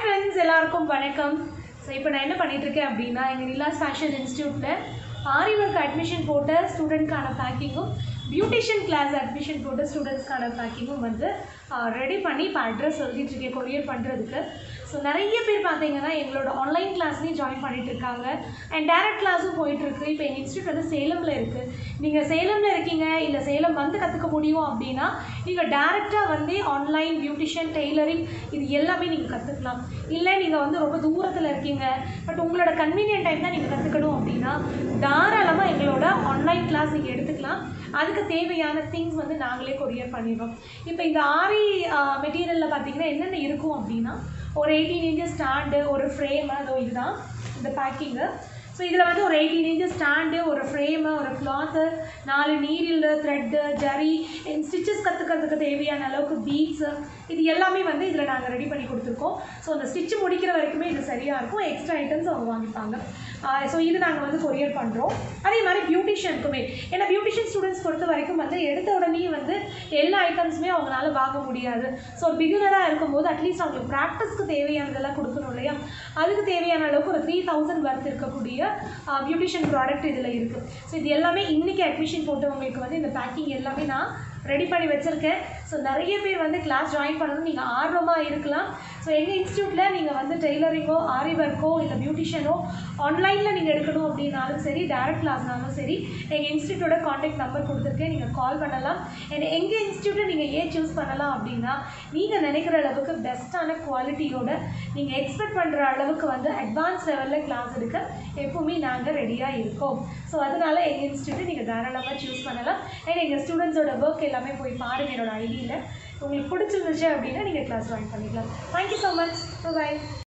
friends எல்லாருக்கும் வணக்கம் so இப்போ நான் என்ன பண்ணிட்டு இருக்கேன் அப்படின்னா எங்கள் நிலாஸ் ஃபேஷன் இன்ஸ்டியூட்டில் ஆரி ஒர்க் அட்மிஷன் போட்ட ஸ்டூடெண்ட்க்கான பேக்கிங்கும் பியூட்டிஷியன் கிளாஸ் அட்மிஷன் போட்ட ஸ்டூடெண்ட்ஸ்க்கான பேக்கிங்கும் வந்து ரெடி பண்ணி இப்போ அட்ரஸ் எழுதிட்டு இருக்கேன் கொரியர் பண்ணுறதுக்கு ஸோ நிறைய பேர் பார்த்தீங்கன்னா எங்களோட ஆன்லைன் கிளாஸ்லேயும் ஜாயின் பண்ணிட்டு இருக்காங்க அண்ட் டேரக்ட் கிளாஸும் போயிட்டுருக்கு இப்போ எங்கள் இன்ஸ்டியூட் வந்து சேலமில் இருக்குது நீங்கள் சேலமில் இருக்கீங்க இல்லை சேலம் வந்து கற்றுக்க முடியும் அப்படின்னா நீங்கள் டேரெக்டாக வந்து ஆன்லைன் பியூட்டிஷியன் டெய்லரிங் இது எல்லாமே நீங்கள் கற்றுக்கலாம் இல்லை நீங்கள் வந்து ரொம்ப தூரத்தில் இருக்கீங்க பட் உங்களோட கன்வீனியன்ட் டைம் தான் நீங்கள் கற்றுக்கணும் அப்படின்னா தாராளமாக எங்களோட ஆன்லைன் கிளாஸ் நீங்கள் எடுத்துக்கலாம் அதுக்கு தேவையான திங்ஸ் வந்து நாங்களே கொரியர் பண்ணிடுறோம் இப்போ இந்த ஆரி மெட்டீரியலில் பார்த்தீங்கன்னா என்னென்ன இருக்கும் அப்படின்னா ஒரு எயிட்டீன் இன்ச்சஸ் ஸ்டாண்டு ஒரு ஃப்ரேமு அதோ இதுதான் இந்த பேக்கிங்கு ஸோ இதில் வந்து ஒரு எயிட்டீன் இன்ச்சஸ் ஸ்டாண்டு ஒரு ஃப்ரேமு ஒரு கிளாத்து நாலு நீரில் த்ரெட்டு ஜரி ஸ்டிச்சஸ் கற்றுக்கிறதுக்கு தேவையான அளவுக்கு பீட்ஸு இது எல்லாமே வந்து இதில் நாங்கள் ரெடி பண்ணி கொடுத்துருக்கோம் ஸோ அந்த ஸ்டிச் முடிக்கிற வரைக்குமே இது சரியாக இருக்கும் எக்ஸ்ட்ரா ஐட்டம்ஸ் அவங்க வாங்கிப்பாங்க ஸோ இது நாங்கள் வந்து கொரியர் பண்ணுறோம் அதே மாதிரி பியூட்டிஷியனுக்குமே ஏன்னா பியூட்டிஷியன் ஸ்டூடெண்ட்ஸ் பொறுத்த வரைக்கும் வந்து எடுத்த உடனே வந்து எல்லா ஐட்டம்ஸுமே அவங்களால வாங்க முடியாது ஸோ ஒரு பிகினராக இருக்கும்போது அட்லீஸ்ட் அவங்களுக்கு ப்ராக்டிஸ்க்கு தேவையானதெல்லாம் கொடுக்கணும் இல்லையா அதுக்கு தேவையான அளவுக்கு ஒரு த்ரீ தௌசண்ட் வர்த் இருக்கக்கூடிய பியூட்டிஷியன் ப்ராடக்ட் இதில் இருக்குது ஸோ இது எல்லாமே இன்றைக்கி அட்மிஷன் போட்டவங்களுக்கு வந்து இந்த பேக்கிங் எல்லாமே நான் ரெடி பண்ணி வச்சுருக்கேன் ஸோ நிறைய பேர் வந்து கிளாஸ் ஜாயின் பண்ணணும் நீங்கள் ஆர்வமாக இருக்கலாம் ஸோ எங்கள் இன்ஸ்டியூட்டில் நீங்கள் வந்து டெய்லரிங்கோ ஆரி ஒர்க்கோ இல்லை பியூட்டிஷியனோ ஆன்லைனில் நீங்கள் எடுக்கணும் அப்படின்னாலும் சரி டேரக்ட் கிளாஸ்னாலும் சரி எங்கள் இன்ஸ்டியூட்டோட காண்டாக்ட் நம்பர் கொடுத்துருக்கேன் நீங்கள் கால் பண்ணலாம் அண்ட் எங்கள் இன்ஸ்டியூட்டை நீங்கள் ஏன் சூஸ் பண்ணலாம் அப்படின்னா நீங்கள் நினைக்கிற அளவுக்கு பெஸ்ட்டான குவாலிட்டியோட நீங்கள் எக்ஸ்பெக்ட் பண்ணுற அளவுக்கு வந்து அட்வான்ஸ் லெவலில் கிளாஸ் எடுக்க எப்பவுமே நாங்கள் ரெடியாக இருக்கோம் ஸோ அதனால் எங்கள் இன்ஸ்டியூட்டை நீங்கள் தாராளமாக சூஸ் பண்ணலாம் அண்ட் எங்கள் ஸ்டூடெண்ட்ஸோட ஒர்க் எல்லாமே போய் பாருங்கள் என்னோட ஐடியில் உங்களுக்கு பிடிச்சிருந்துச்சு அப்படின்னா நீங்கள் கிளாஸ் ஜாயின் பண்ணிக்கலாம் தேங்க்யூ ஸோ மச் பாய்